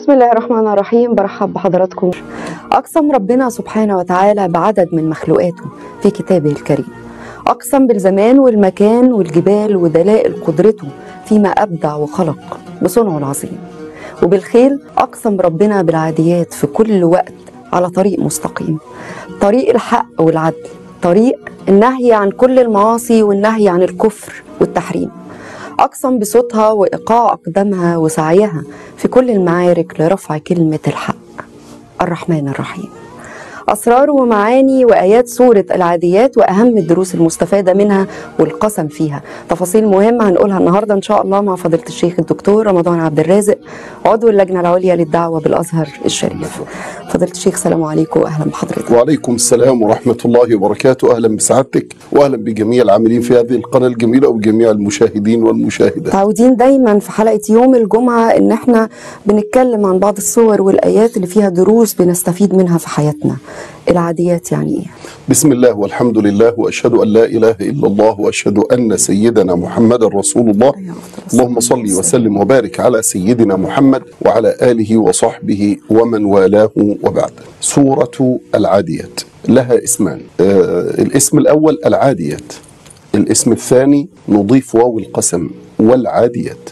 بسم الله الرحمن الرحيم برحب بحضراتكم أقسم ربنا سبحانه وتعالى بعدد من مخلوقاته في كتابه الكريم أقسم بالزمان والمكان والجبال ودلائل قدرته فيما أبدع وخلق بصنعه العظيم وبالخيل أقسم ربنا بالعاديات في كل وقت على طريق مستقيم طريق الحق والعدل طريق النهي عن كل المعاصي والنهي عن الكفر والتحريم أقسم بصوتها وإيقاع أقدامها وسعيها في كل المعارك لرفع كلمة الحق الرحمن الرحيم أسرار ومعاني وآيات سورة العاديات وأهم الدروس المستفادة منها والقسم فيها تفاصيل مهمة هنقولها النهاردة إن شاء الله مع فضيلة الشيخ الدكتور رمضان عبد الرازق عضو اللجنة العليا للدعوة بالأزهر الشريف فضيلة الشيخ سلام عليكم وأهلا بحضرتك وعليكم السلام ورحمة الله وبركاته أهلا بسعادتك وأهلا بجميع العاملين في هذه القناة الجميلة وجميع المشاهدين والمشاهدات متعودين دايما في حلقة يوم الجمعة إن احنا بنتكلم عن بعض الصور والآيات اللي فيها دروس بنستفيد منها في حياتنا العاديات يعني إيه؟ بسم الله والحمد لله وأشهد أن لا إله إلا الله وأشهد أن سيدنا محمد رسول الله عليه أفضل الصلاة اللهم صل وسلم وبارك على سيدنا محمد وعلى آله وصحبه ومن والاه وبعد سورة العاديات لها اسمان آه الاسم الأول العاديات الاسم الثاني نضيف واو القسم والعاديات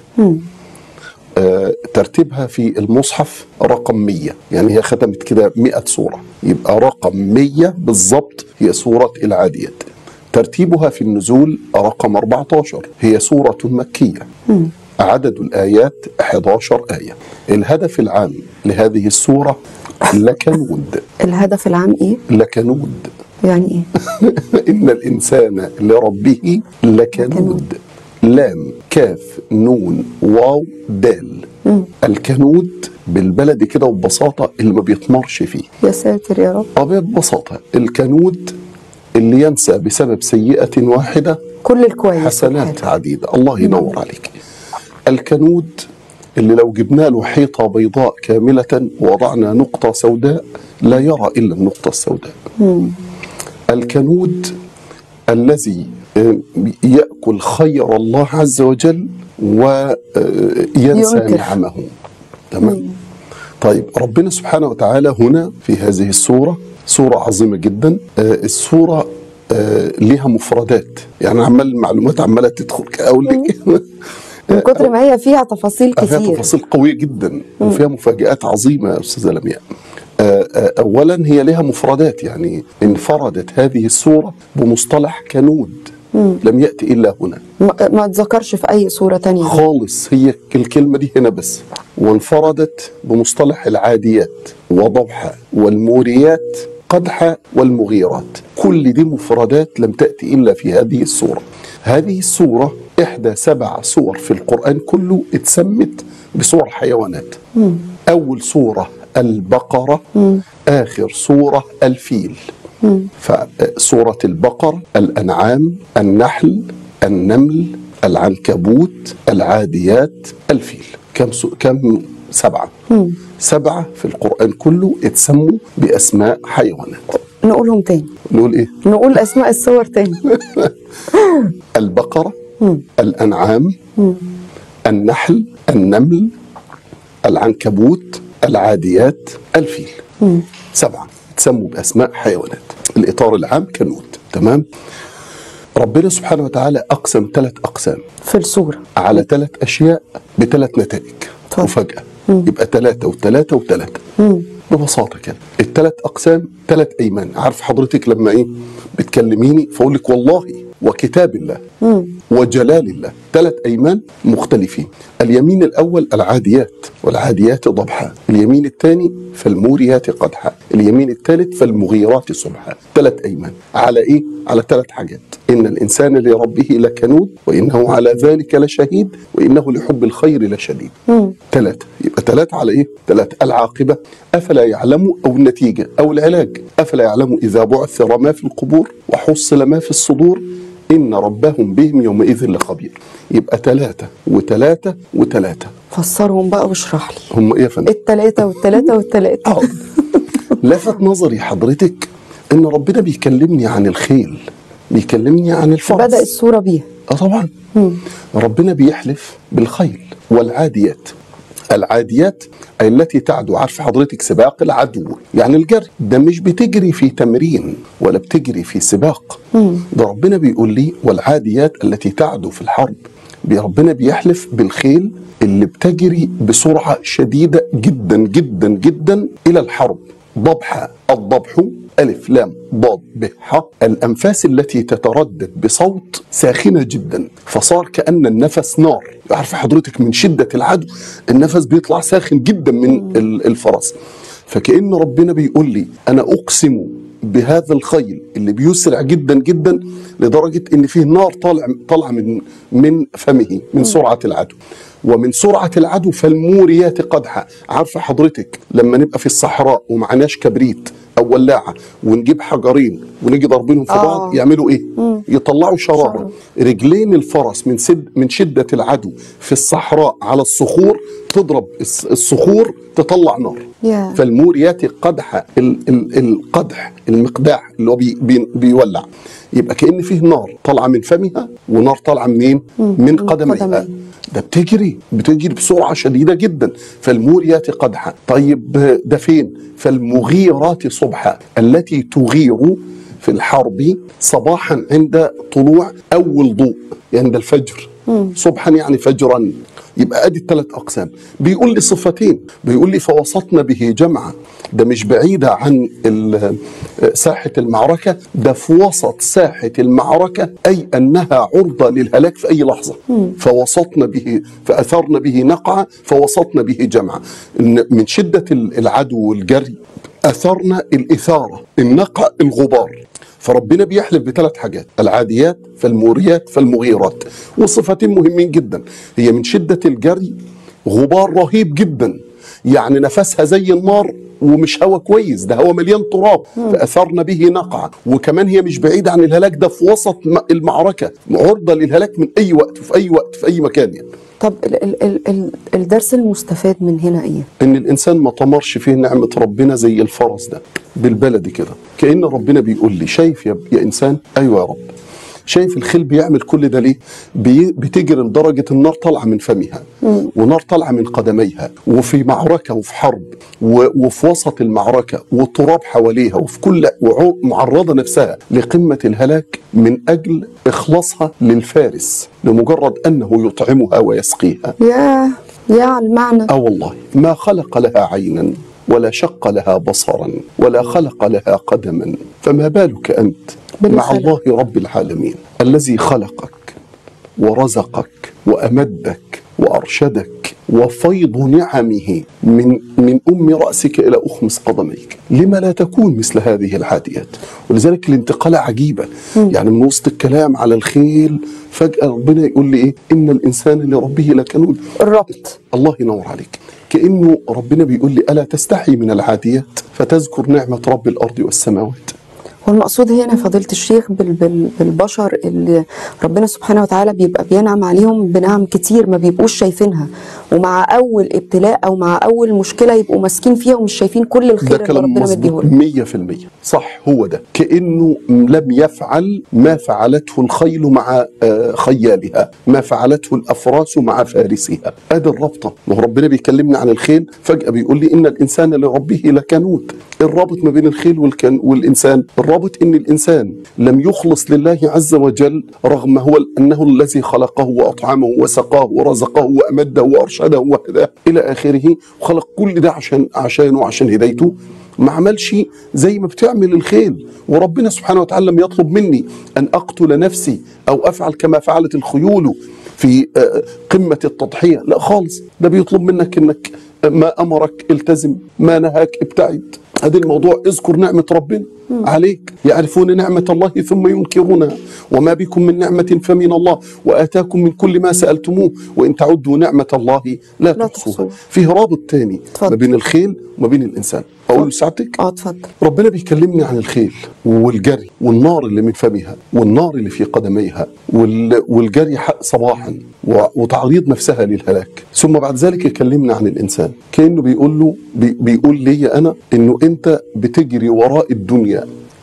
آه، ترتيبها في المصحف رقم 100 يعني هي ختمت كده 100 سورة يبقى رقم 100 بالضبط هي سورة العاديات ترتيبها في النزول رقم 14 هي سورة مكية عدد الآيات 11 آية الهدف العام لهذه السورة لكنود الهدف العام إيه؟ لكنود يعني إيه؟ إن الإنسان لربه لكنود لام كاف نون واو دال الكنود بالبلدي كده وببساطة اللي ما بيطمرش فيه يا ساتر يا رب أه ببساطة الكنود اللي ينسى بسبب سيئة واحدة كل الكويس حسنات والحلو. عديدة الله ينور عليك الكنود اللي لو جبنا له حيطة بيضاء كاملة ووضعنا نقطة سوداء لا يرى إلا النقطة السوداء الكنود الذي آه، يأكل خير الله عز وجل وينسى ينكر. نعمه تمام طيب ربنا سبحانه وتعالى هنا في هذه السورة سورة عظيمة جدا آه، السورة آه، لها مفردات يعني عمال المعلومات عمالة تدخل أقول لك من كتر ما هي فيها تفاصيل فيها كتير تفاصيل قوية جدا وفيها مفاجآت عظيمة يا أستاذة لمياء آه، آه، أولا هي لها مفردات يعني انفردت هذه السورة بمصطلح كنود لم يأتي إلا هنا ما ما تذكرش في أي صورة تانية خالص هي الكلمة دي هنا بس وانفردت بمصطلح العاديات وضبحة والموريات قدحة والمغيرات كل دي مفردات لم تأتي إلا في هذه السورة هذه السورة إحدى سبع سور في القرآن كله اتسمت بصور حيوانات أول سورة البقرة آخر سورة الفيل فسورة البقر الأنعام النحل النمل العنكبوت العاديات الفيل كم سو... كم سبعة سبعة في القرآن كله اتسموا بأسماء حيوانات نقولهم تاني نقول إيه نقول أسماء الصور تاني البقرة الأنعام النحل النمل العنكبوت العاديات الفيل سبعة تسموا بأسماء حيوانات الإطار العام كنود تمام ربنا سبحانه وتعالى أقسم ثلاث أقسام في الصورة على ثلاث أشياء بثلاث نتائج اتفضل. مفاجأة يبقى ثلاثة وثلاثة وثلاثة ببساطة كده الثلاث أقسام ثلاث أيمان عارف حضرتك لما إيه بتكلميني فأقول لك والله وكتاب الله وجلال الله ثلاث أيمان مختلفين اليمين الأول العاديات والعاديات ضبحا اليمين الثاني فالموريات قدحا اليمين الثالث فالمغيرات صبحا ثلاث أيمان على إيه؟ على ثلاث حاجات إن الإنسان لربه لكنود وإنه على ذلك لشهيد وإنه لحب الخير لشديد ثلاثة يبقى ثلاثة على إيه؟ ثلاثة العاقبة أفلا يعلم أو النتيجة أو العلاج أفلا يعلم إذا بعثر ما في القبور وحصل ما في الصدور إن ربهم بهم يومئذ لخبير يبقى ثلاثة وثلاثة وثلاثة فسرهم بقى واشرح لي هم إيه يا فندم؟ التلاتة والتلاتة والتلاتة آه. لفت نظري حضرتك إن ربنا بيكلمني عن الخيل بيكلمني عن الفرس بدأ الصورة بيها اه طبعا ربنا بيحلف بالخيل والعاديات العاديات أي التي تعدو عارف حضرتك سباق العدو يعني الجري ده مش بتجري في تمرين ولا بتجري في سباق ده ربنا بيقول لي والعاديات التي تعدو في الحرب بي- ربنا بيحلف بالخيل اللي بتجري بسرعة شديدة جدا جدا جدا إلى الحرب ضبحة الضبح ألف لام ضاد ب ح الأنفاس التي تتردد بصوت ساخنة جدا فصار كأن النفس نار عارف حضرتك من شدة العدو النفس بيطلع ساخن جدا من ال- الفرس فكأن ربنا بيقول لي أنا أقسم بهذا الخيل اللي بيسرع جدا جدا لدرجة إن فيه نار طالع طالعة من من فمه من سرعة العدو ومن سرعة العدو فالموريات قدحا عارفة حضرتك لما نبقى في الصحراء ومعناش كبريت أو ولاعة ونجيب حجرين ونيجي ضاربينهم في آه. بعض يعملوا إيه؟ يطلعوا شرارة رجلين الفرس من سد من شدة العدو في الصحراء على الصخور تضرب الص- الصخور تطلع نار يا. فالموريات قدح ال- ال- القدح المقداح اللي هو بي بي بيولع يبقى كأن فيه نار طالعة من فمها ونار طالعة منين؟ من قدميها قدميها. ده بتجري بتجري بسرعة شديدة جدا فالموريات قدحا طيب ده فين فالمغيرات صبحا التي تغير في الحرب صباحا عند طلوع أول ضوء عند الفجر صبحا يعني فجرا يبقى ادي الثلاث اقسام بيقول لي صفتين بيقول لي فوسطنا به جمعا ده مش بعيده عن ال- ساحه المعركه ده في وسط ساحه المعركه اي انها عرضه للهلاك في اي لحظه فوسطنا به فاثرنا به نقعا فوسطنا به جمعا إن من شده العدو والجري اثرنا الاثاره النقع الغبار فربنا بيحلف بثلاث حاجات العاديات فالموريات فالمغيرات وصفتين مهمين جدا هي من شدة الجري غبار رهيب جدا يعني نفسها زي النار ومش هوا كويس ده هوا مليان تراب فأثرنا به نقعا وكمان هي مش بعيدة عن الهلاك ده في وسط م- المعركة عرضة للهلاك من أي وقت في أي وقت في أي مكان يعني طب ال ال ال ال الدرس المستفاد من هنا ايه؟ ان الانسان ما طمرش فيه نعمه ربنا زي الفرس ده بالبلدي كده كان ربنا بيقول لي شايف يا, يا انسان ايوه يا رب شايف الخيل بيعمل كل ده ليه بي بتجري لدرجه النار طالعه من فمها ونار طالعه من قدميها وفي معركه وفي حرب و- وفي وسط المعركه والتراب حواليها وفي كل وعو- معرضه نفسها لقمه الهلاك من اجل اخلاصها للفارس لمجرد انه يطعمها ويسقيها يا يا على المعنى اه والله ما خلق لها عينا ولا شق لها بصرا ولا خلق لها قدما فما بالك انت بالله مع خلق. الله رب العالمين الذي خلقك ورزقك وامدك وارشدك وفيض نعمه من من ام راسك الى اخمص قدميك لما لا تكون مثل هذه العاديات ولذلك الانتقاله عجيبه يعني من وسط الكلام على الخيل فجاه ربنا يقول لي ايه ان الانسان لربه لكنود الربط الله ينور عليك كأنه ربنا بيقول لي ألا تستحي من العاديات فتذكر نعمة رب الأرض والسماوات والمقصود هنا فضيلة الشيخ بال بال بالبشر اللي ربنا سبحانه وتعالى بيبقى بينعم عليهم بنعم كتير ما بيبقوش شايفينها ومع أول ابتلاء أو مع أول مشكلة يبقوا ماسكين فيها ومش شايفين كل ده الخير اللي كلام ربنا مظبوط مديهولهم مية في المية صح هو ده كأنه لم يفعل ما فعلته الخيل مع آه، خيالها ما فعلته الأفراس مع فارسها ادي الرابطة ما هو ربنا بيكلمنا عن الخيل فجأة بيقول لي إن الإنسان لربه لكنود الرابط ما بين الخيل والكن والإنسان الرابط إن الإنسان لم يخلص لله عز وجل رغم هو أنه الذي خلقه وأطعمه وسقاه ورزقه وأمده وأرشده وهداه إلى آخره وخلق كل ده عشان عشانه وعشان هدايته ما عملش زي ما بتعمل الخيل وربنا سبحانه وتعالى لم يطلب مني أن أقتل نفسي أو أفعل كما فعلت الخيول في آه، قمة التضحية لا خالص ده بيطلب منك أنك ما أمرك التزم ما نهاك ابتعد هذا الموضوع اذكر نعمة ربنا عليك يعرفون نعمة الله ثم ينكرونها وما بكم من نعمة فمن الله وآتاكم من كل ما سألتموه وإن تعدوا نعمة الله لا, لا تحصوها تحصوها. فيه رابط تاني اتفضل. ما بين الخيل وما بين الإنسان أقول لسعادتك اه اتفضل ربنا بيكلمني عن الخيل والجري والنار اللي من فمها والنار اللي في قدميها وال- والجري حق صباحا و- وتعريض نفسها للهلاك ثم بعد ذلك يكلمنا عن الانسان كانه بيقول له بي بيقول لي انا انه انت بتجري وراء الدنيا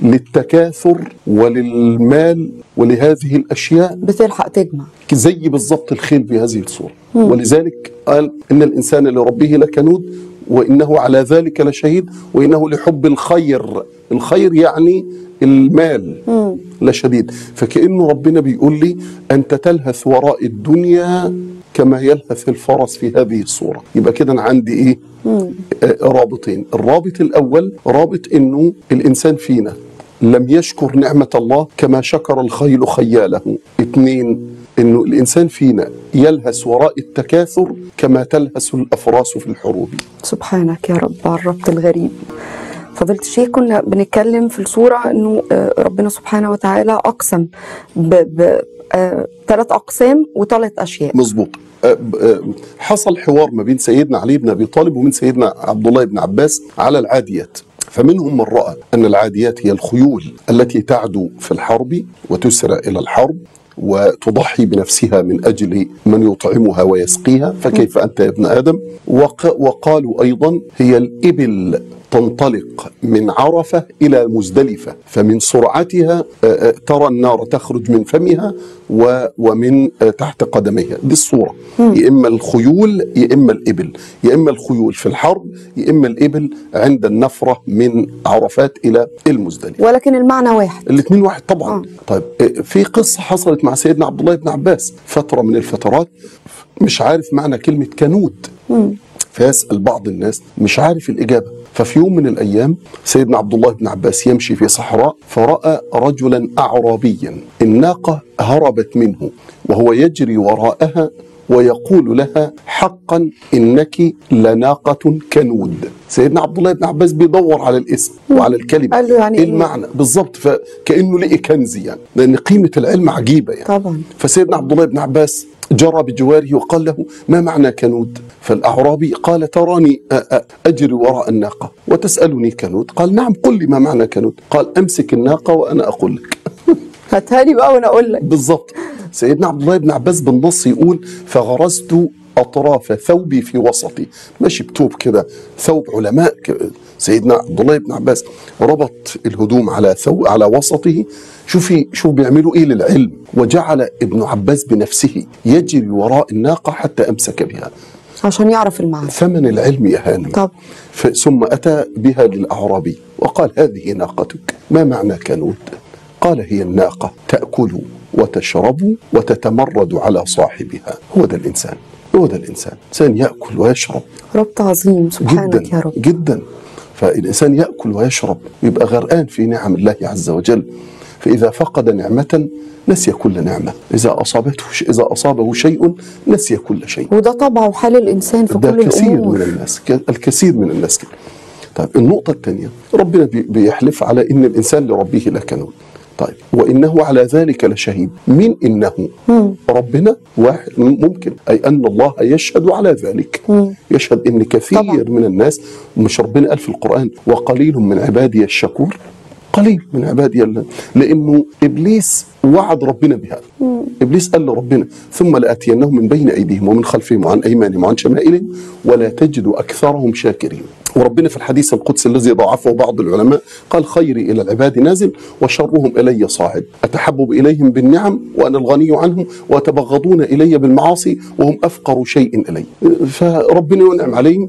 للتكاثر وللمال ولهذه الاشياء بتلحق تجمع زي بالضبط الخيل في هذه الصورة ولذلك قال إن الإنسان لربه لكنود وإنه على ذلك لشهيد وإنه لحب الخير الخير يعني المال لشديد فكأنه ربنا بيقول لي أنت تلهث وراء الدنيا كما يلهث الفرس في هذه الصورة يبقى كده أنا عندي إيه آه، رابطين الرابط الأول رابط إنه الإنسان فينا لم يشكر نعمة الله كما شكر الخيل خياله اثنين انه الانسان فينا يلهث وراء التكاثر كما تلهث الافراس في الحروب سبحانك يا رب على الربط الغريب فضيلة الشيخ كنا بنتكلم في الصورة انه آه، ربنا سبحانه وتعالى اقسم بثلاث اقسام وثلاث اشياء مظبوط أه، ب- أه، حصل حوار ما بين سيدنا علي بن ابي طالب ومن سيدنا عبد الله بن عباس على العاديات فمنهم من راى ان العاديات هي الخيول التي تعدو في الحرب وتسرع الى الحرب وتضحي بنفسها من اجل من يطعمها ويسقيها فكيف انت يا ابن ادم وق- وقالوا ايضا هي الابل تنطلق من عرفه الى مزدلفه فمن سرعتها آه، آه، ترى النار تخرج من فمها و- ومن آه، تحت قدميها دي الصوره يا اما الخيول يا اما الابل يا اما الخيول في الحرب يا اما الابل عند النفره من عرفات الى المزدلفه ولكن المعنى واحد الاثنين واحد طبعا آه. طيب آه، في قصه حصلت مع سيدنا عبد الله بن عباس فتره من الفترات مش عارف معنى كلمه كنود فيسال بعض الناس مش عارف الاجابه ففي يوم من الايام سيدنا عبد الله بن عباس يمشي في صحراء فراى رجلا اعرابيا الناقه هربت منه وهو يجري وراءها ويقول لها حقا انك لناقه كنود سيدنا عبد الله بن عباس بيدور على الاسم وعلى الكلمه قال له يعني إيه إيه؟ المعنى بالظبط فكانه لقي كنز يعني لان قيمه العلم عجيبه يعني طبعا فسيدنا عبد الله بن عباس جرى بجواره وقال له ما معنى كنود فالأعرابي قال تراني أ- أ- أجري وراء الناقة وتسألني كنود قال نعم قل لي ما معنى كنود قال أمسك الناقة وأنا أقول لك هاتها لي بقى وانا اقول لك بالضبط سيدنا عبد الله بن عباس بالنص يقول فغرزت أطراف ثوبي في وسطي ماشي بتوب كده ثوب علماء ك- سيدنا عبد الله بن عباس ربط الهدوم على ثوب على وسطه شوفي شوف بيعملوا ايه للعلم وجعل ابن عباس بنفسه يجري وراء الناقة حتى أمسك بها عشان يعرف المعنى ثمن العلم يا هانم طب ف- ثم أتى بها للأعرابي وقال هذه ناقتك ما معنى كنود قال هي الناقة تأكل وتشرب وتتمرد على صاحبها هو ده الإنسان هو ده الإنسان إنسان يأكل ويشرب ربط عظيم سبحانك جدا يا رب جدا فالإنسان يأكل ويشرب يبقى غرقان في نعم الله عز وجل فإذا فقد نعمة نسي كل نعمة إذا أصابته ش- إذا أصابه شيء نسي كل شيء وده طبعه وحال الانسان في ده كل كثير من الامور الناس ك- الكثير من الناس كده طيب النقطة الثانية ربنا بي- بيحلف على إن الإنسان لربه لكنود طيب وإنه على ذلك لشهيد مين إنه ربنا واحد ممكن أي أن الله يشهد على ذلك يشهد إن كثير طبعا. من الناس مش ربنا قال في القرآن وقليل من عبادي الشكور قليل من عبادي الله لانه ابليس وعد ربنا بهذا ابليس قال لربنا ثم لاتينهم من بين ايديهم ومن خلفهم وعن ايمانهم وعن شمائلهم ولا تجد اكثرهم شاكرين وربنا في الحديث القدسي الذي ضعفه بعض العلماء قال خيري الى العباد نازل وشرهم الي صاعد اتحبب اليهم بالنعم وانا الغني عنهم ويتبغضون الي بالمعاصي وهم افقر شيء الي فربنا ينعم عليهم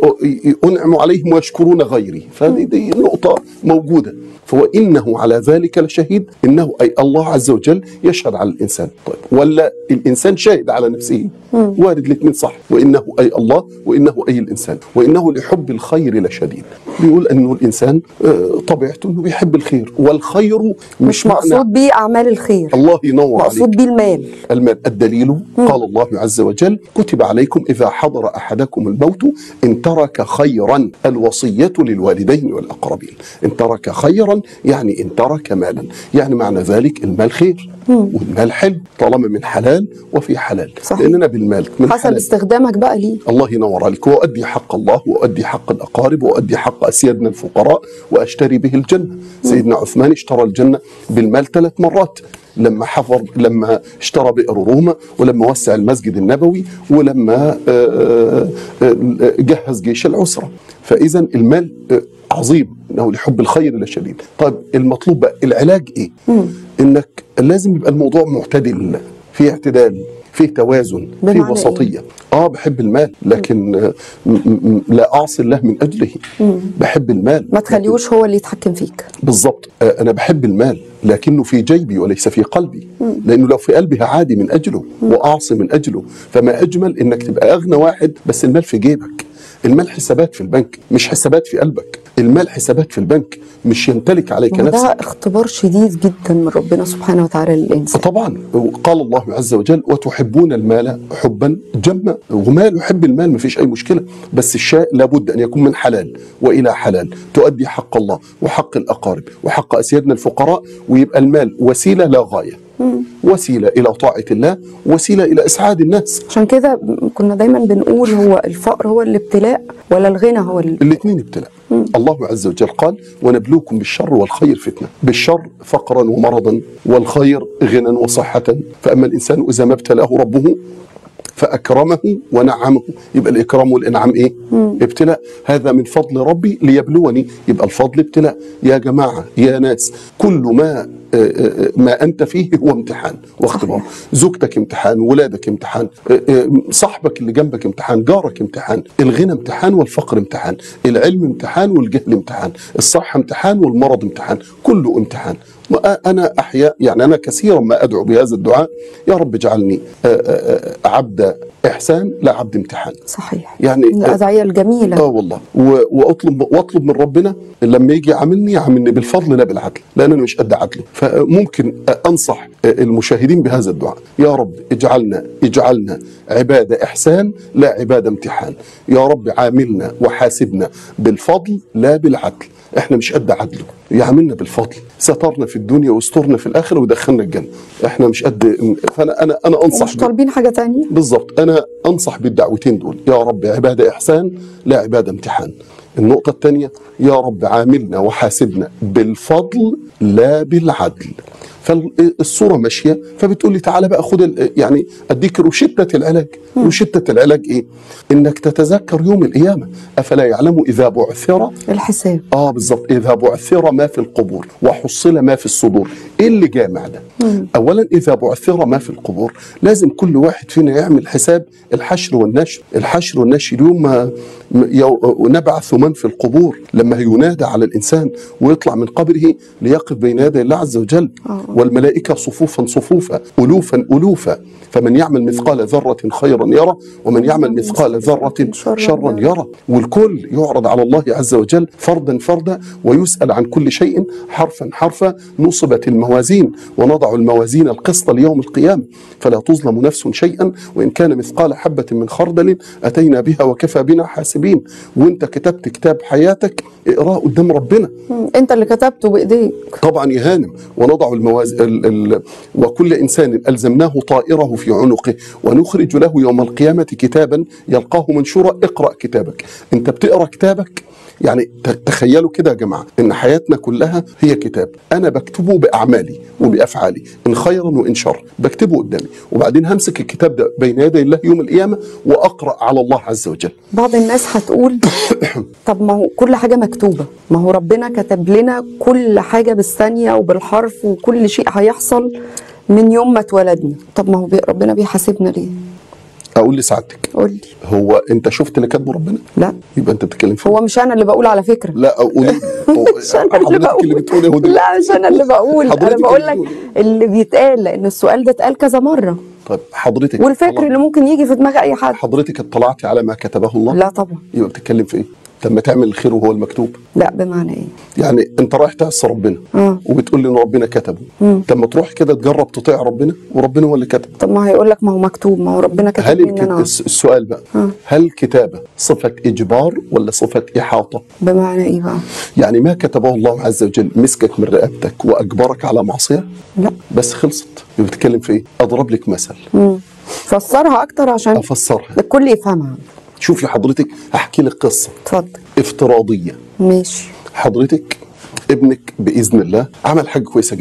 انعم عليهم ويشكرون غيري فهذه دي نقطه موجوده فوانه على ذلك لشهيد انه اي الله عز وجل يشهد على الانسان طيب ولا الانسان شاهد على نفسه وارد الاثنين صح وانه اي الله وانه اي الانسان وانه لحب الخير لشديد بيقول انه الانسان آه، طبيعته انه بيحب الخير والخير مش, مش معنى مقصود بيه اعمال الخير الله ينور عليك مقصود بيه المال المال الدليل قال الله عز وجل كتب عليكم إذا حضر أحدكم الموت إن ترك خيرا الوصية للوالدين والأقربين إن ترك خيرا يعني إن ترك مالا يعني معنى ذلك المال خير والمال حلو طالما من حلال وفي حلال صحيح. لأننا بالمال من حسب حلال استخدامك بقى ليه الله ينور عليك وأؤدي حق الله وأؤدي حق الأقارب وأؤدي حق أسيادنا الفقراء وأشتري به الجنة سيدنا عثمان اشترى الجنة بالمال ثلاث مرات لما حفر لما اشترى بئر روما ولما وسع المسجد النبوي ولما آه، آه، آه، جهز جيش العسرة فإذا المال آه، عظيم انه لحب الخير لشديد طيب المطلوب بقى العلاج ايه انك لازم يبقى الموضوع معتدل في اعتدال فيه توازن فيه بمعنى وسطيه اه بحب المال لكن آه، م- م- لا اعصي الله من اجله بحب المال ما تخليهوش هو اللي يتحكم فيك بالضبط آه، انا بحب المال لكنه في جيبي وليس في قلبي لانه لو في قلبي هعادي من اجله واعصي من اجله فما اجمل انك تبقى اغنى واحد بس المال في جيبك المال حسابات في البنك مش حسابات في قلبك المال حسابات في البنك مش يمتلك عليك وده نفسك اختبار شديد جدا من ربنا سبحانه وتعالى للإنسان طبعا قال الله عز وجل وتحبون المال حبا جما ومال يحب المال ما فيش اي مشكله بس الشيء لابد ان يكون من حلال والى حلال تؤدي حق الله وحق الاقارب وحق اسيادنا الفقراء ويبقى المال وسيله لا غايه وسيله الى طاعه الله وسيله الى اسعاد الناس عشان كده كنا دايما بنقول هو الفقر هو الابتلاء ولا الغنى هو ال... الاثنين ابتلاء الله عز وجل قال ونبلوكم بالشر والخير فتنة بالشر فقرا ومرضا والخير غنى وصحة فأما الإنسان إذا ما ابتلاه ربه فأكرمه ونعمه يبقى الإكرام والإنعام إيه ابتلاء هذا من فضل ربي ليبلوني يبقى الفضل ابتلاء يا جماعة يا ناس كل ما آه، آه، ما أنت فيه هو امتحان واختبار زوجتك امتحان ولادك امتحان آه، آه، صاحبك اللي جنبك امتحان جارك امتحان الغنى امتحان والفقر امتحان العلم امتحان والجهل امتحان الصحة امتحان والمرض امتحان كله امتحان وأنا أحيا يعني أنا كثيرا ما أدعو بهذا الدعاء يا رب اجعلني آه، آه، آه، عبد إحسان لا عبد امتحان صحيح يعني الأدعية الجميلة اه والله و- واطلب واطلب من ربنا لما يجي يعاملني يعاملني بالفضل لا بالعدل لان انا مش قد عدله فممكن انصح المشاهدين بهذا الدعاء يا رب اجعلنا اجعلنا عباده احسان لا عباده امتحان يا رب عاملنا وحاسبنا بالفضل لا بالعدل احنا مش قد عدله يعاملنا بالفضل سترنا في الدنيا واسترنا في الاخره ودخلنا الجنه احنا مش قد فانا انا انا انصح مش ب- طالبين حاجة تانية بالضبط انا انصح بالدعوتين دول يا رب عباده احسان لا عباده امتحان النقطه الثانيه يا رب عاملنا وحاسبنا بالفضل لا بالعدل فالصوره ماشيه فبتقول لي تعالى بقى خد ال- يعني اديك روشته العلاج روشته العلاج ايه انك تتذكر يوم القيامه افلا يعلم اذا بعثر الحساب اه بالظبط اذا بعثر ما في القبور وحصل ما في الصدور ايه اللي جامع ده اولا اذا بعثر ما في القبور لازم كل واحد فينا يعمل حساب الحشر والنشر الحشر والنشر اليوم ما- م- يو- نبعث من في القبور لما ينادى على الانسان ويطلع من قبره ليقف بين يدي الله عز وجل آه. والملائكه صفوفا صفوفا الوفا الوفا فمن يعمل مثقال ذره خيرا يرى ومن يعمل مثقال ذره شرا شرا يرى. يرى والكل يعرض على الله عز وجل فردا فردا ويسأل عن كل شيء حرفا حرفا نصبت الموازين ونضع الموازين القسط ليوم القيامة فلا تظلم نفس شيئا وإن كان مثقال حبة من خردل أتينا بها وكفى بنا حاسبين وانت كتبت كتاب حياتك اقراه قدام ربنا مم. انت اللي كتبته بايديك طبعا يا هانم ونضع المواز... ال... ال... وكل انسان الزمناه طائره في عنقه ونخرج له يوم القيامه كتابا يلقاه منشورا اقرا كتابك انت بتقرا كتابك يعني ت- تخيلوا كده يا جماعه ان حياتنا كلها هي كتاب انا بكتبه باعمالي وبافعالي ان خيرا وان شر بكتبه قدامي وبعدين همسك الكتاب ده بين يدي الله يوم القيامه واقرا على الله عز وجل بعض الناس هتقول طب ما هو كل حاجة مكتوبة ما هو ربنا كتب لنا كل حاجة بالثانية وبالحرف وكل شيء هيحصل من يوم ما اتولدنا طب ما هو بي ربنا بيحاسبنا ليه اقول لسعادتك قول لي هو انت شفت اللي كاتبه ربنا لا يبقى انت بتتكلم في هو مش انا اللي بقول على فكرة لا قولي مش انا اللي حضرتك بقول اللي بتقول يا هدى لا مش انا اللي بقول انا حضرتك بقول اللي لك بتقول. اللي بيتقال لان السؤال ده اتقال كذا مرة طيب حضرتك والفكر اطلع- اللي ممكن يجي في دماغ اي حد حضرتك اطلعتي على ما كتبه الله لا طبعا يبقى بتتكلم في ايه طب ما تعمل الخير وهو المكتوب لا بمعنى ايه يعني انت رايح تعصي ربنا اه وبتقول لي ان ربنا كتبه طب ما تروح كده تجرب تطيع ربنا وربنا هو اللي كتب طب ما هيقول لك ما هو مكتوب ما هو ربنا كتب هل لي ان الك... انا الس- السؤال بقى آه. هل الكتابه صفه اجبار ولا صفه احاطه بمعنى ايه بقى يعني ما كتبه الله عز وجل مسكك من رقبتك واجبرك على معصيه لا بس خلصت يبقى بتتكلم في ايه اضرب لك مثل مم. فسرها اكتر عشان افسرها الكل يفهمها شوفي حضرتك هحكي لك قصه اتفضل افتراضيه ماشي حضرتك ابنك باذن الله عمل حاجه كويسه جدا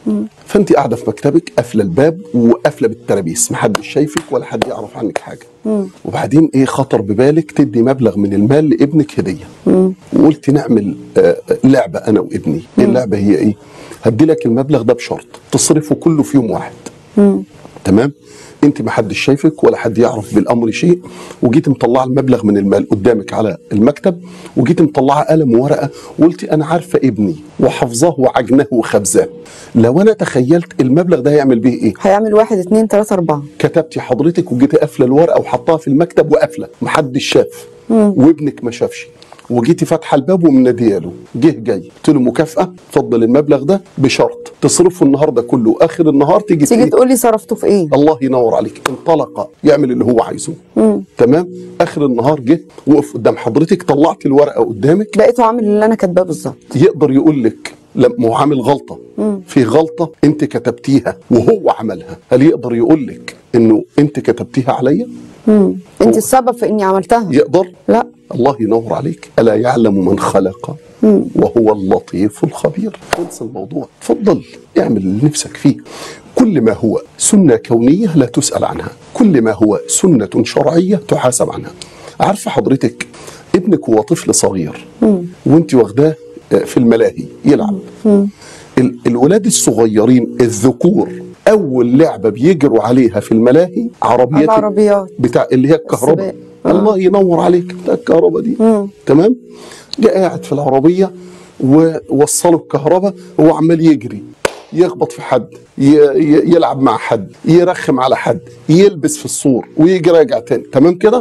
فانت قاعده في مكتبك قافله الباب وقافله بالترابيس محدش شايفك ولا حد يعرف عنك حاجه وبعدين ايه خطر ببالك تدي مبلغ من المال لابنك هديه وقلت نعمل آه، لعبه انا وابني إيه اللعبه هي ايه هدي لك المبلغ ده بشرط تصرفه كله في يوم واحد تمام انت ما حدش شايفك ولا حد يعرف بالامر شيء وجيت مطلعه المبلغ من المال قدامك على المكتب وجيت مطلعه قلم وورقه وقلتي انا عارفه ابني وحافظاه وعجناه وخبزاه لو انا تخيلت المبلغ ده هيعمل بيه ايه هيعمل واحد اتنين تلاته اربعه كتبتي حضرتك وجيتي قافله الورقه وحطها في المكتب وقافله محدش شاف وابنك ما شافش وجيتي فاتحه الباب ومناديه له جه جاي قلت له مكافاه اتفضل المبلغ ده بشرط تصرفه النهارده كله اخر النهار تيجي تيجي تقول تقول لي صرفته في ايه الله ينور عليك انطلق يعمل اللي هو عايزه تمام اخر النهار جه وقف قدام حضرتك طلعت الورقه قدامك لقيته عامل اللي انا كاتباه بالظبط يقدر يقول لك لما هو عامل غلطه في غلطه انت كتبتيها وهو عملها هل يقدر يقول لك انه انت كتبتيها عليا انت السبب في اني عملتها يقدر لا الله ينور عليك ألا يعلم من خلق وهو اللطيف الخبير انسى الموضوع تفضل اعمل اللي نفسك فيه كل ما هو سنة كونية لا تسأل عنها كل ما هو سنة شرعية تحاسب عنها عارفة حضرتك ابنك هو طفل صغير وانت واخداه في الملاهي يلعب ال- الولاد الصغيرين الذكور اول لعبه بيجروا عليها في الملاهي عربيات العربيات. بتاع اللي هي الكهرباء السباق. آه. الله ينور عليك بتاع الكهرباء دي تمام جاء قاعد في العربيه ووصلوا الكهرباء هو عمال يجري يخبط في حد ي- ي- يلعب مع حد يرخم على حد يلبس في السور ويجي راجع تاني تمام كده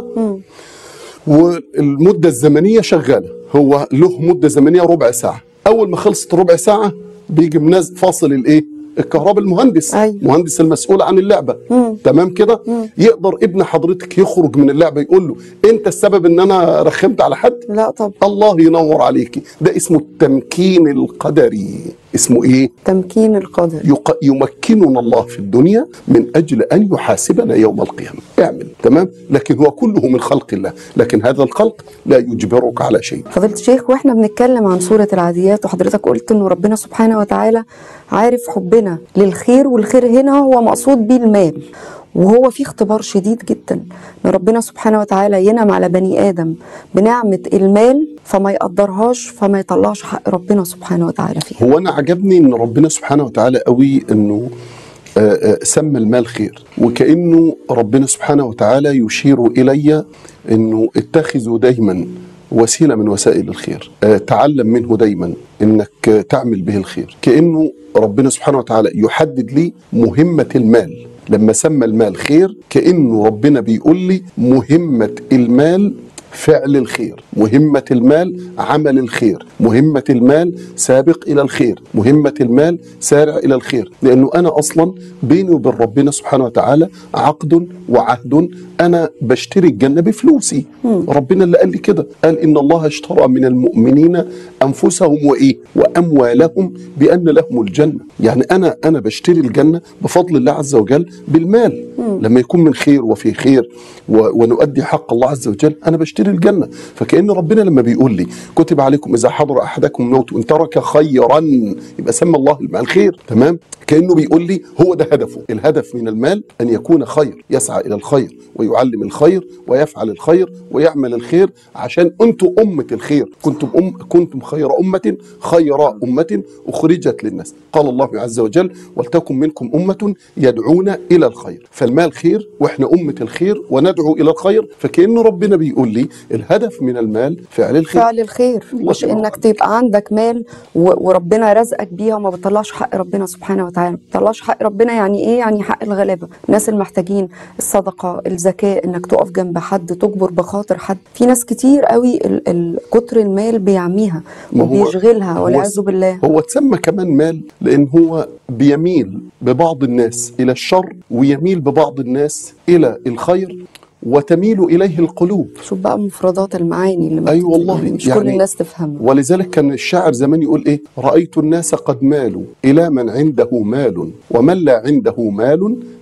والمده الزمنيه شغاله هو له مده زمنيه ربع ساعه اول ما خلصت ربع ساعه بيجي منزل فاصل الايه الكهرباء المهندس أيوة. مهندس المسؤول عن اللعبه تمام كده يقدر ابن حضرتك يخرج من اللعبه يقول له انت السبب ان انا رخمت على حد لا طب الله ينور عليكي ده اسمه التمكين القدري اسمه ايه تمكين القدر يق... يمكننا الله في الدنيا من اجل ان يحاسبنا يوم القيامه اعمل تمام لكن هو كله من خلق الله لكن هذا الخلق لا يجبرك على شيء فضيلة الشيخ واحنا بنتكلم عن سورة العاديات وحضرتك قلت انه ربنا سبحانه وتعالى عارف حبنا للخير والخير هنا هو مقصود بيه المال وهو في اختبار شديد جدا ان ربنا سبحانه وتعالى ينعم على بني ادم بنعمة المال فما يقدرهاش فما يطلعش حق ربنا سبحانه وتعالى فيها هو انا عجبني ان ربنا سبحانه وتعالى قوي انه آه، آه، سمى المال خير وكانه ربنا سبحانه وتعالى يشير الي انه اتخذوا دايما وسيله من وسائل الخير آه، تعلم منه دايما انك آه، تعمل به الخير كانه ربنا سبحانه وتعالى يحدد لي مهمه المال لما سمى المال خير كانه ربنا بيقول لي مهمه المال فعل الخير مهمة المال عمل الخير مهمة المال سابق إلى الخير مهمة المال سارع إلى الخير لأنه أنا أصلا بيني وبين ربنا سبحانه وتعالى عقد وعهد أنا بشتري الجنة بفلوسي ربنا اللي قال لي كده قال إن الله اشترى من المؤمنين أنفسهم وإيه وأموالهم بأن لهم الجنة يعني أنا أنا بشتري الجنة بفضل الله عز وجل بالمال لما يكون من خير وفي خير و- ونؤدي حق الله عز وجل انا بشتري الجنه فكان ربنا لما بيقول لي كتب عليكم اذا حضر احدكم الموت ان ترك خيرا يبقى سمى الله المال خير تمام كانه بيقول لي هو ده هدفه الهدف من المال ان يكون خير يسعى الى الخير ويعلم الخير ويفعل الخير ويعمل الخير عشان انتم امه الخير كنتم أم كنتم خير امه خير امه اخرجت للناس قال الله عز وجل ولتكن منكم امه يدعون الى الخير فالمال خير واحنا امه الخير وندعو الى الخير فكأن ربنا بيقول لي الهدف من المال فعل الخير فعل الخير الله مش ينور انك تبقى عندك مال و- وربنا رزقك بيها وما بتطلعش حق ربنا سبحانه وتعالى ما بتطلعش حق ربنا يعني ايه يعني حق الغلابه الناس المحتاجين الصدقه الزكاه انك تقف جنب حد تجبر بخاطر حد في ناس كتير قوي ال- ال- كتر المال بيعميها ما هو- وبيشغلها هو- والعياذ بالله هو اتسمى كمان مال لان هو بيميل ببعض الناس الى الشر ويميل ببعض الناس الى الخير وتميل اليه القلوب شوف بقى مفردات المعاني اللي ما اي بت- والله مش كل الناس تفهمها ولذلك كان الشاعر زمان يقول ايه رايت الناس قد مالوا الى من عنده مال ومن لا عنده مال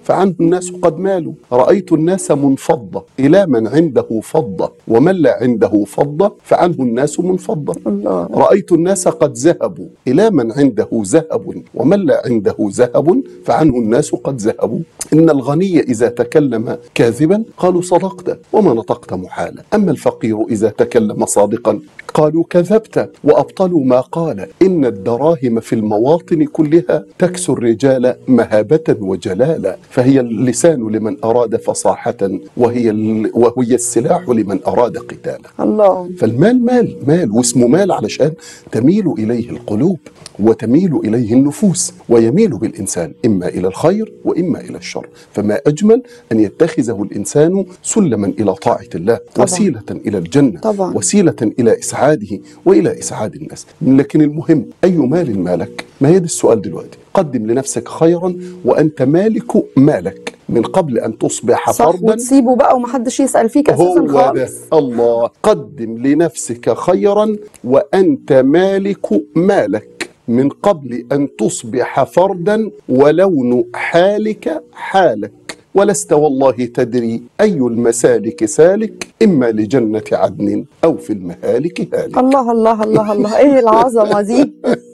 فعنه الناس قد مالوا رأيت الناس منفضة إلى من عنده فضة ومن لا عنده فضة فعنه الناس منفضة الله رأيت الناس قد ذهبوا إلى من عنده ذهب ومن لا عنده ذهب فعنه الناس قد ذهبوا إن الغني إذا تكلم كاذبا قالوا صدقت وما نطقت محالا أما الفقير إذا تكلم صادقا قالوا كذبت وأبطلوا ما قال إن الدراهم في المواطن كلها تكسو الرجال مهابة وجلالا فهي اللسان لمن أراد فصاحة وهي, ال- وهي السلاح لمن أراد قتالا الله فالمال مال مال واسمه مال علشان تميل إليه القلوب وتميل إليه النفوس ويميل بالإنسان إما إلى الخير وإما إلى الشر فما أجمل أن يتخذه الإنسان سلما إلى طاعة الله طبعاً. وسيلة إلى الجنة طبعاً. وسيلة إلى إسعاده وإلى إسعاد الناس لكن المهم أي مال مالك ما هي ده السؤال دلوقتي قدم لنفسك خيرا وأنت مالك مالك من قبل أن تصبح صح فردا وتسيبه بقى ومحدش يسأل فيك هو أساسا ده خالص الله قدم لنفسك خيرا وأنت مالك مالك من قبل أن تصبح فردا ولون حالك حالك ولست والله تدري أي المسالك سالك إما لجنة عدن أو في المهالك هالك الله الله الله الله ايه العظمه دي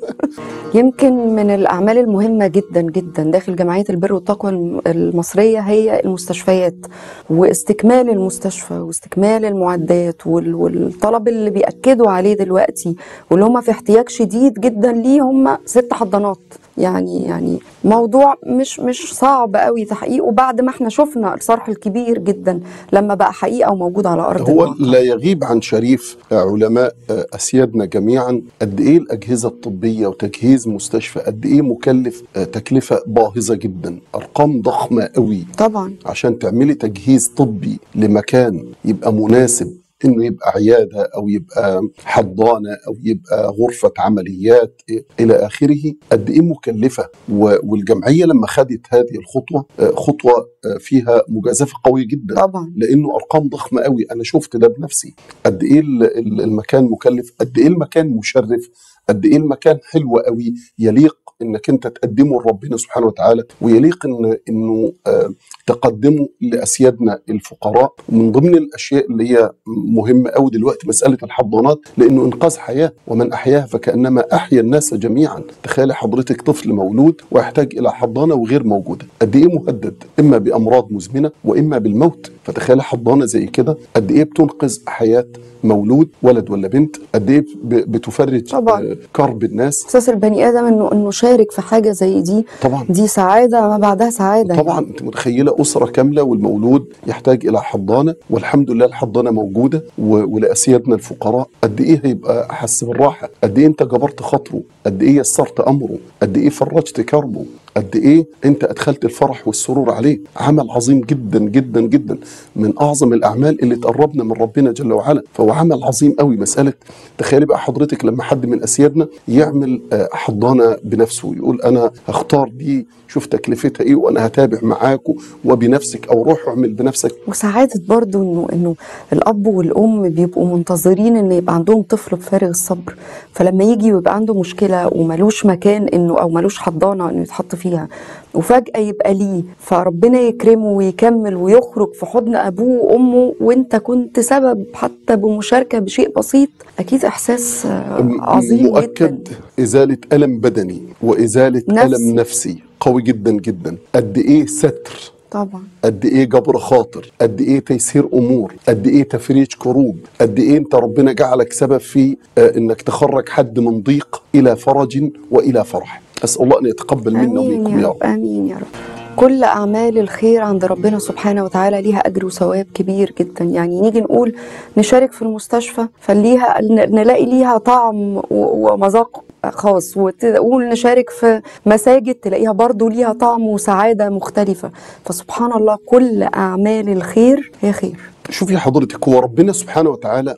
يمكن من الاعمال المهمه جدا جدا داخل جمعيه البر والتقوى الم- المصريه هي المستشفيات واستكمال المستشفى واستكمال المعدات وال- والطلب اللي بياكدوا عليه دلوقتي واللي هم في احتياج شديد جدا ليه هم ست حضانات يعني يعني موضوع مش مش صعب قوي تحقيقه بعد ما احنا شفنا الصرح الكبير جدا لما بقى حقيقه وموجود على ارض هو الواقع لا يغيب عن شريف علماء أسيادنا جميعا قد إيه الأجهزة الطبية وتجهيز مستشفى قد إيه مكلف تكلفة باهظة جدا أرقام ضخمة قوي طبعا عشان تعملي تجهيز طبي لمكان يبقى مناسب انه يبقى عياده او يبقى حضانه او يبقى غرفه عمليات الى اخره قد ايه مكلفه و- والجمعيه لما خدت هذه الخطوه آه، خطوه آه، فيها مجازفه قويه جدا طبعا لانه ارقام ضخمه قوي انا شفت ده بنفسي قد ايه ال- ال- المكان مكلف قد ايه المكان مشرف قد ايه المكان حلو قوي يليق انك انت تقدمه لربنا سبحانه وتعالى ويليق ان انه آه، تقدمه لاسيادنا الفقراء من ضمن الاشياء اللي هي مهمه قوي دلوقتي مساله الحضانات لانه انقاذ حياه ومن احياها فكانما احيا الناس جميعا تخيل حضرتك طفل مولود ويحتاج الى حضانه وغير موجوده قد ايه مهدد اما بامراض مزمنه واما بالموت فتخيل حضانه زي كده قد ايه بتنقذ حياه مولود ولد ولا بنت قد ايه ب- بتفرج طبعاً. آه، كرب الناس احساس البني ادم انه انه شارك في حاجه زي دي طبعا دي سعاده ما بعدها سعاده طبعا انت متخيله اسره كامله والمولود يحتاج الى حضانه والحمد لله الحضانه موجوده و- ولاسيادنا الفقراء قد ايه هيبقى احس بالراحه قد ايه انت جبرت خاطره قد ايه يسرت امره قد ايه فرجت كربه قد ايه انت ادخلت الفرح والسرور عليه عمل عظيم جدا جدا جدا من اعظم الاعمال اللي تقربنا من ربنا جل وعلا فهو عمل عظيم قوي مساله تخيلي بقى حضرتك لما حد من اسيادنا يعمل آه، حضانه بنفسه يقول انا هختار دي شوف تكلفتها ايه وانا هتابع معاكم وبنفسك او روح اعمل بنفسك وسعاده برضو انه انه الاب والام بيبقوا منتظرين ان يبقى عندهم طفل بفارغ الصبر فلما يجي ويبقى عنده مشكله وملوش مكان انه او ملوش حضانه انه يتحط فيها وفجاه يبقى ليه فربنا يكرمه ويكمل ويخرج في حضن ابوه وامه وانت كنت سبب حتى بمشاركه بشيء بسيط اكيد احساس آه، م- عظيم مؤكد جدا ازاله الم بدني وازاله نفسي. الم نفسي قوي جدا جدا قد ايه ستر طبعا قد ايه جبر خاطر قد ايه تيسير امور قد ايه تفريج كروب قد ايه انت ربنا جعلك سبب في آه، انك تخرج حد من ضيق الى فرج والى فرح اسال الله ان يتقبل منا امين ومنكم يا يا رب رب امين يا رب كل اعمال الخير عند ربنا سبحانه وتعالى ليها اجر وثواب كبير جدا يعني نيجي نقول نشارك في المستشفى فليها ن- نلاقي ليها طعم و- ومذاق خاص وتقول نشارك في مساجد تلاقيها برضو ليها طعم وسعادة مختلفة فسبحان الله كل أعمال الخير هي خير شوفي حضرتك هو ربنا سبحانه وتعالى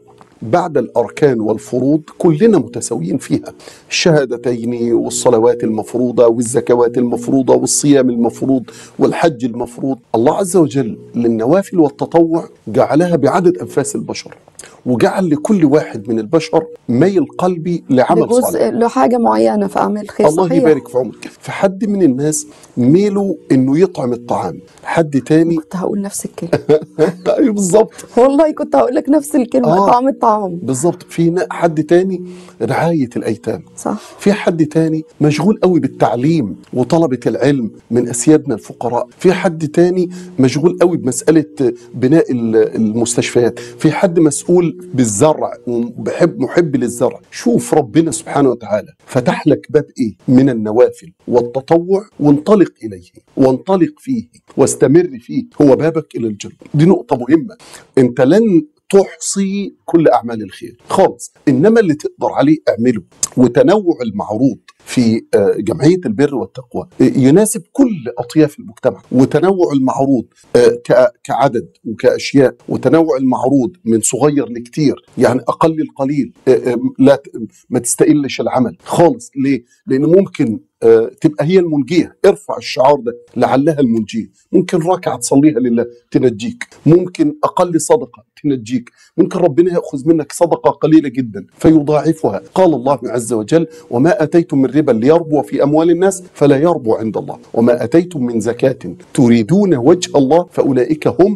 بعد الاركان والفروض كلنا متساويين فيها الشهادتين والصلوات المفروضه والزكوات المفروضه والصيام المفروض والحج المفروض الله عز وجل للنوافل والتطوع جعلها بعدد انفاس البشر وجعل لكل واحد من البشر ميل قلبي لعمل صالح لجزء لحاجه معينه في اعمال خير الله صحيح. يبارك في عمرك فحد من الناس ميله انه يطعم الطعام حد تاني كنت هقول نفس الكلمه ايوه بالظبط والله كنت هقول لك نفس الكلمه آه. طعم الطعام بالظبط في نا- حد تاني رعايه الايتام صح في حد تاني مشغول قوي بالتعليم وطلبة العلم من أسيادنا الفقراء في حد تاني مشغول قوي بمسألة بناء ال- المستشفيات في حد مسؤول بالزرع وبحب محب للزرع شوف ربنا سبحانه وتعالى فتح لك باب إيه من النوافل والتطوع وانطلق إليه وانطلق فيه واستمر فيه هو بابك إلى الجنة دي نقطة مهمة أنت لن تحصي كل اعمال الخير خالص انما اللي تقدر عليه اعمله وتنوع المعروض في آه، جمعيه البر والتقوى آه، يناسب كل اطياف المجتمع وتنوع المعروض آه، ك- كعدد وكاشياء وتنوع المعروض من صغير لكتير يعني اقل القليل آه، آه، لا ت- ما تستقلش العمل خالص ليه؟ لان ممكن آه، تبقى هي المنجيه ارفع الشعار ده لعلها المنجيه ممكن ركعه تصليها لله تنجيك ممكن اقل صدقه تنجيك ممكن ربنا ياخذ منك صدقه قليله جدا فيضاعفها قال الله عز وجل وما اتيتم من ربا ليربو في اموال الناس فلا يربو عند الله وما اتيتم من زكاه تريدون وجه الله فاولئك هم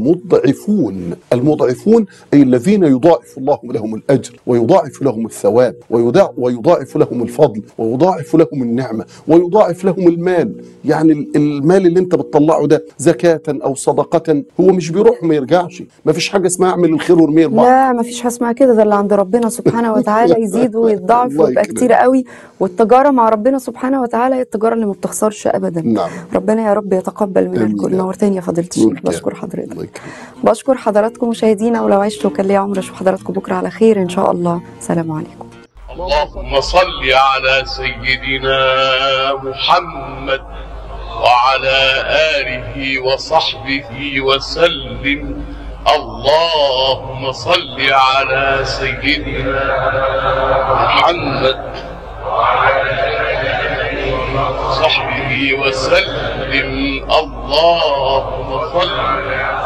المضعفون المضعفون اي الذين يضاعف الله لهم الاجر ويضاعف لهم الثواب ويضاعف, ويضاعف لهم الفضل ويضاعف لهم النعمه ويضاعف لهم المال يعني ال- المال اللي انت بتطلعه ده زكاه او صدقه هو مش بيروح وما يرجعش ما فيش حاجه اسمها اعمل الخير وارميه البحر لا ما فيش حاجه اسمها كده ده اللي عند ربنا سبحانه وتعالى يزيد ويتضاعف الله ويبقى يكرمك. كتير قوي والتجاره مع ربنا سبحانه وتعالى هي التجاره اللي ما بتخسرش ابدا نعم ربنا يا رب يتقبل من آمين الكل يا رب. نورتني يا فضيله الشيخ نورك يا بشكر رب. حضرتك الله يكرمك بشكر حضراتكم مشاهدينا ولو عشت وكان لي عمر اشوف حضراتكم بكره على خير ان شاء الله سلام عليكم اللهم صل على سيدنا محمد وعلى آله وصحبه وسلم اللهم صل على سيدنا محمد وصحبه وسلم اللهم صل